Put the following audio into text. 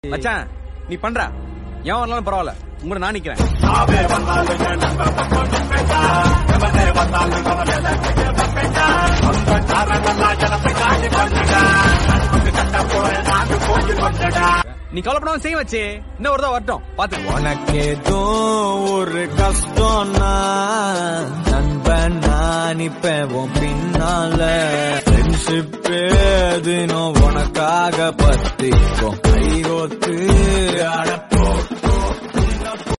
மச்சான் நீ பண்ற ஏன் வரலாம் பரவாயில்ல உங்களை நான் நிக்கிறேன் நீ கவலைப்படாம செய்ய வச்சு இன்னும் ஒரு தான் வரட்டும் பாத்து உனக்கேதோ ஒரு கஷ்டம்னா நண்பன் நான் இப்ப உன் பின்னால ஃப்ரெண்ட்ஷிப் தினம் உனக்காக பத்திக்கும் கைகோத்து அடப்ப